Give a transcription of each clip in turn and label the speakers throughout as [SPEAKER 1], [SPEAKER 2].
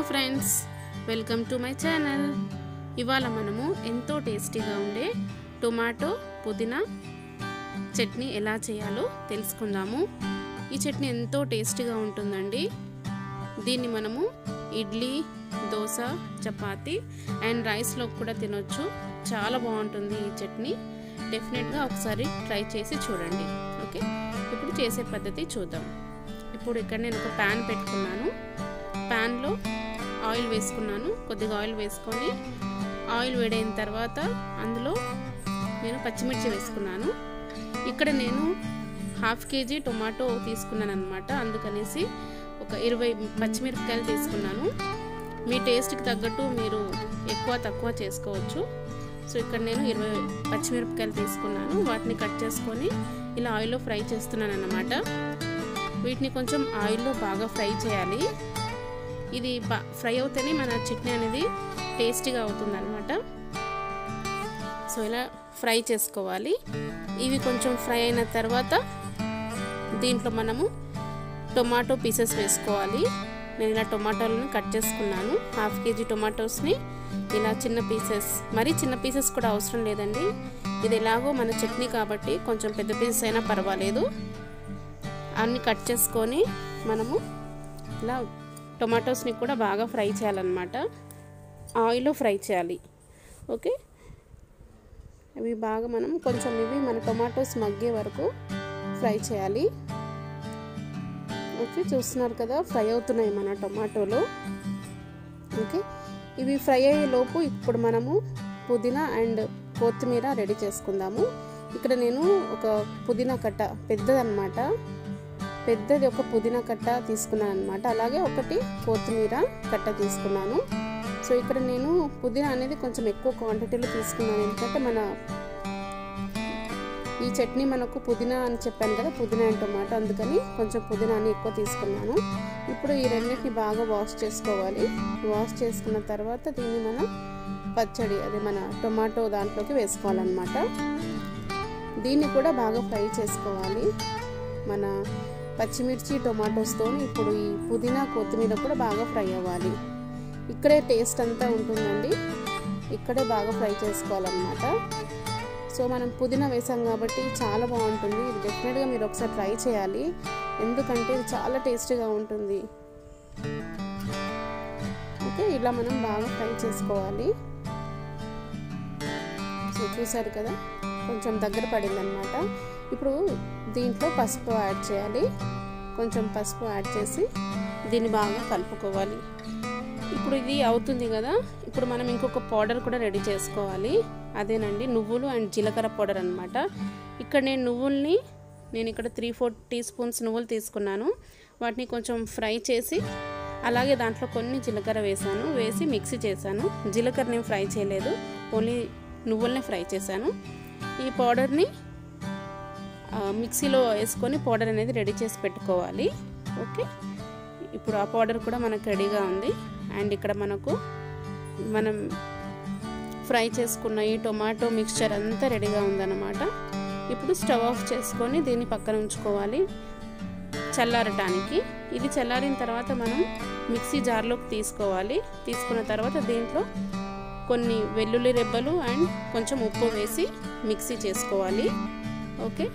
[SPEAKER 1] friends welcome to my channel ఇవాళ మనము ఎంతో టేస్టీగా ఉండే టొమాటో పుదీనా చట్నీ ఎలా చేయాలో తెలుసుకుందాము ఈ చట్నీ ఎంతో టేస్టీగా ఉంటుందండి దీన్ని మనము ఇడ్లీ దోశ చపాతి అండ్ రైస్లో కూడా తినొచ్చు చాలా బాగుంటుంది ఈ చట్నీ డెఫినెట్గా ఒకసారి ట్రై చేసి చూడండి ఓకే ఇప్పుడు చేసే పద్ధతి చూద్దాం ఇప్పుడు ఇక్కడ నేను ఒక ప్యాన్ పెట్టుకున్నాను ప్యాన్లో ఆయిల్ వేసుకున్నాను కొద్దిగా ఆయిల్ వేసుకొని ఆయిల్ వేడైన తర్వాత అందులో నేను పచ్చిమిర్చి వేసుకున్నాను ఇక్కడ నేను హాఫ్ కేజీ టొమాటో తీసుకున్నాను అనమాట అందుకనేసి ఒక ఇరవై పచ్చిమిరపకాయలు తీసుకున్నాను మీ టేస్ట్కి తగ్గట్టు మీరు ఎక్కువ తక్కువ చేసుకోవచ్చు సో ఇక్కడ నేను ఇరవై పచ్చిమిరపకాయలు తీసుకున్నాను వాటిని కట్ చేసుకొని ఇలా ఆయిల్లో ఫ్రై చేస్తున్నాను అన్నమాట వీటిని కొంచెం ఆయిల్లో బాగా ఫ్రై చేయాలి ఇది బా ఫ్రై అవుతేనే మన చట్నీ అనేది టేస్టీగా అవుతుంది అనమాట సో ఇలా ఫ్రై చేసుకోవాలి ఇవి కొంచెం ఫ్రై అయిన తర్వాత దీంట్లో మనము టొమాటో పీసెస్ వేసుకోవాలి నేను ఇలా టొమాటోలను కట్ చేసుకున్నాను హాఫ్ కేజీ టొమాటోస్ని ఇలా చిన్న పీసెస్ మరీ చిన్న పీసెస్ కూడా అవసరం లేదండి ఇది ఎలాగో మన చట్నీ కాబట్టి కొంచెం పెద్ద పీసెస్ అయినా పర్వాలేదు అన్ని కట్ చేసుకొని మనము ఇలా టొమాటోస్ని కూడా బాగా ఫ్రై చేయాలన్నమాట ఆయిల్లో ఫ్రై చేయాలి ఓకే అవి బాగా మనం కొంచెం ఇవి మన టొమాటోస్ మగ్గే వరకు ఫ్రై చేయాలి ఓకే చూస్తున్నారు కదా ఫ్రై అవుతున్నాయి మన టొమాటోలు ఓకే ఇవి ఫ్రై అయ్యే లోపు ఇప్పుడు మనము పుదీనా అండ్ కొత్తిమీర రెడీ చేసుకుందాము ఇక్కడ నేను ఒక పుదీనా కట్ట పెద్దదన్నమాట పెద్దది ఒక పుదీనా కట్ట తీసుకున్నాను అనమాట అలాగే ఒకటి కొత్తిమీర కట్ట తీసుకున్నాను సో ఇక్కడ నేను పుదీనా అనేది కొంచెం ఎక్కువ క్వాంటిటీలో తీసుకున్నాను ఎందుకంటే మన ఈ చట్నీ మనకు పుదీనా అని చెప్పాను కదా పుదీనా అండ్ టొమాటో అందుకని కొంచెం పుదీనాని ఎక్కువ తీసుకున్నాను ఇప్పుడు ఈ రెండింటిని బాగా వాష్ చేసుకోవాలి వాష్ చేసుకున్న తర్వాత దీన్ని మనం పచ్చడి అదే మన టొమాటో దాంట్లోకి వేసుకోవాలన్నమాట దీన్ని కూడా బాగా ఫ్రై చేసుకోవాలి మన పచ్చిమిర్చి టొమాటోస్తో ఇప్పుడు ఈ పుదీనా కొత్తిమీర కూడా బాగా ఫ్రై అవ్వాలి ఇక్కడే టేస్ట్ అంతా ఉంటుందండి ఇక్కడే బాగా ఫ్రై చేసుకోవాలన్నమాట సో మనం పుదీనా వేసాం కాబట్టి చాలా బాగుంటుంది ఇది డెఫినెట్గా మీరు ఒకసారి ట్రై చేయాలి ఎందుకంటే ఇది చాలా టేస్టీగా ఉంటుంది ఓకే ఇలా మనం బాగా ఫ్రై చేసుకోవాలి సో చూసారు కదా కొంచెం దగ్గర పడిందనమాట ఇప్పుడు దీంట్లో పసుపు యాడ్ చేయాలి కొంచెం పసుపు యాడ్ చేసి దీన్ని బాగా కలుపుకోవాలి ఇప్పుడు ఇది అవుతుంది కదా ఇప్పుడు మనం ఇంకొక పౌడర్ కూడా రెడీ చేసుకోవాలి అదేనండి నువ్వులు అండ్ జీలకర్ర పౌడర్ అనమాట ఇక్కడ నేను నువ్వుల్ని నేను ఇక్కడ త్రీ ఫోర్ టీ స్పూన్స్ నువ్వులు తీసుకున్నాను వాటిని కొంచెం ఫ్రై చేసి అలాగే దాంట్లో కొన్ని జీలకర్ర వేసాను వేసి మిక్సీ చేశాను జీలకర్ర నేను ఫ్రై చేయలేదు ఓన్లీ నువ్వుల్ని ఫ్రై చేశాను ఈ పౌడర్ని మిక్సీలో వేసుకొని పౌడర్ అనేది రెడీ చేసి పెట్టుకోవాలి ఓకే ఇప్పుడు ఆ పౌడర్ కూడా మనకు రెడీగా ఉంది అండ్ ఇక్కడ మనకు మనం ఫ్రై చేసుకున్న ఈ టొమాటో మిక్స్చర్ అంతా రెడీగా ఉందన్నమాట ఇప్పుడు స్టవ్ ఆఫ్ చేసుకొని దీన్ని పక్కన ఉంచుకోవాలి చల్లారటానికి ఇది చల్లారిన తర్వాత మనం మిక్సీ జార్లోకి తీసుకోవాలి తీసుకున్న తర్వాత దీంట్లో కొన్ని వెల్లుల్లి రెబ్బలు అండ్ కొంచెం ఉప్పు వేసి మిక్సీ చేసుకోవాలి ఓకే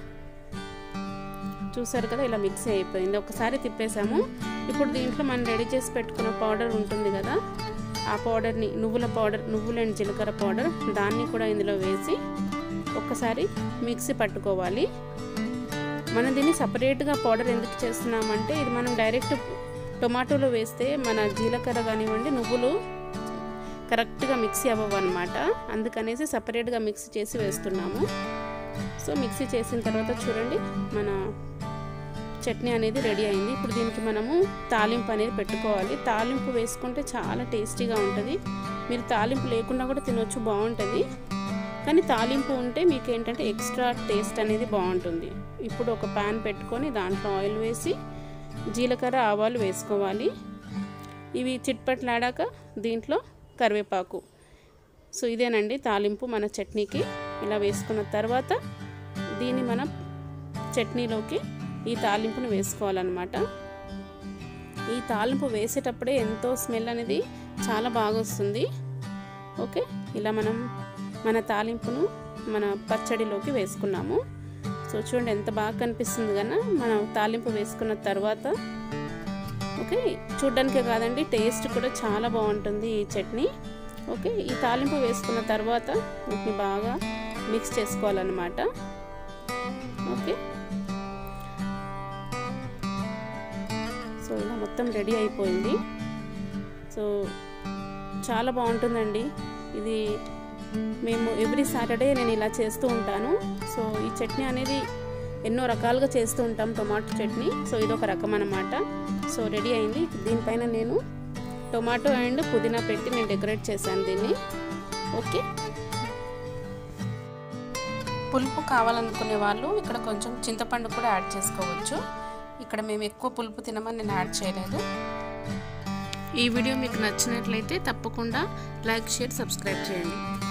[SPEAKER 1] చూసారు కదా ఇలా మిక్సీ అయిపోయింది ఒకసారి తిప్పేసాము ఇప్పుడు దీంట్లో మనం రెడీ చేసి పెట్టుకున్న పౌడర్ ఉంటుంది కదా ఆ పౌడర్ని నువ్వుల పౌడర్ నువ్వులు అండ్ జీలకర్ర పౌడర్ దాన్ని కూడా ఇందులో వేసి ఒక్కసారి మిక్సీ పట్టుకోవాలి మనం దీన్ని సపరేట్గా పౌడర్ ఎందుకు చేస్తున్నామంటే ఇది మనం డైరెక్ట్ టొమాటోలో వేస్తే మన జీలకర్ర కానివ్వండి నువ్వులు కరెక్ట్గా మిక్సీ అవ్వవు అనమాట అందుకనేసి సపరేట్గా మిక్సీ చేసి వేస్తున్నాము సో మిక్సీ చేసిన తర్వాత చూడండి మన చట్నీ అనేది రెడీ అయింది ఇప్పుడు దీనికి మనము తాలింపు అనేది పెట్టుకోవాలి తాలింపు వేసుకుంటే చాలా టేస్టీగా ఉంటుంది మీరు తాలింపు లేకుండా కూడా తినొచ్చు బాగుంటుంది కానీ తాలింపు ఉంటే మీకు ఏంటంటే ఎక్స్ట్రా టేస్ట్ అనేది బాగుంటుంది ఇప్పుడు ఒక ప్యాన్ పెట్టుకొని దాంట్లో ఆయిల్ వేసి జీలకర్ర ఆవాలు వేసుకోవాలి ఇవి చిట్పట్లాడాక దీంట్లో కరివేపాకు సో ఇదేనండి తాలింపు మన చట్నీకి ఇలా వేసుకున్న తర్వాత దీన్ని మనం చట్నీలోకి ఈ తాలింపును వేసుకోవాలన్నమాట ఈ తాలింపు వేసేటప్పుడే ఎంతో స్మెల్ అనేది చాలా బాగా వస్తుంది ఓకే ఇలా మనం మన తాలింపును మన పచ్చడిలోకి వేసుకున్నాము సో చూడండి ఎంత బాగా కనిపిస్తుంది కన్నా మనం తాలింపు వేసుకున్న తర్వాత ఓకే చూడ్డానికే కాదండి టేస్ట్ కూడా చాలా బాగుంటుంది ఈ చట్నీ ఓకే ఈ తాలింపు వేసుకున్న తర్వాత వీటిని బాగా మిక్స్ చేసుకోవాలన్నమాట ఓకే సో ఇలా మొత్తం రెడీ అయిపోయింది సో చాలా బాగుంటుందండి ఇది మేము ఎవ్రీ సాటర్డే నేను ఇలా చేస్తూ ఉంటాను సో ఈ చట్నీ అనేది ఎన్నో రకాలుగా చేస్తూ ఉంటాం టొమాటో చట్నీ సో ఇది ఒక రకం అన్నమాట సో రెడీ అయింది దీనిపైన నేను టొమాటో అండ్ పుదీనా పెట్టి నేను డెకరేట్ చేశాను దీన్ని ఓకే పులుపు కావాలనుకునే వాళ్ళు ఇక్కడ కొంచెం చింతపండు కూడా యాడ్ చేసుకోవచ్చు ఇక్కడ మేము ఎక్కువ పులుపు తినమని నేను యాడ్ చేయలేదు ఈ వీడియో మీకు నచ్చినట్లయితే తప్పకుండా లైక్ షేర్ సబ్స్క్రైబ్ చేయండి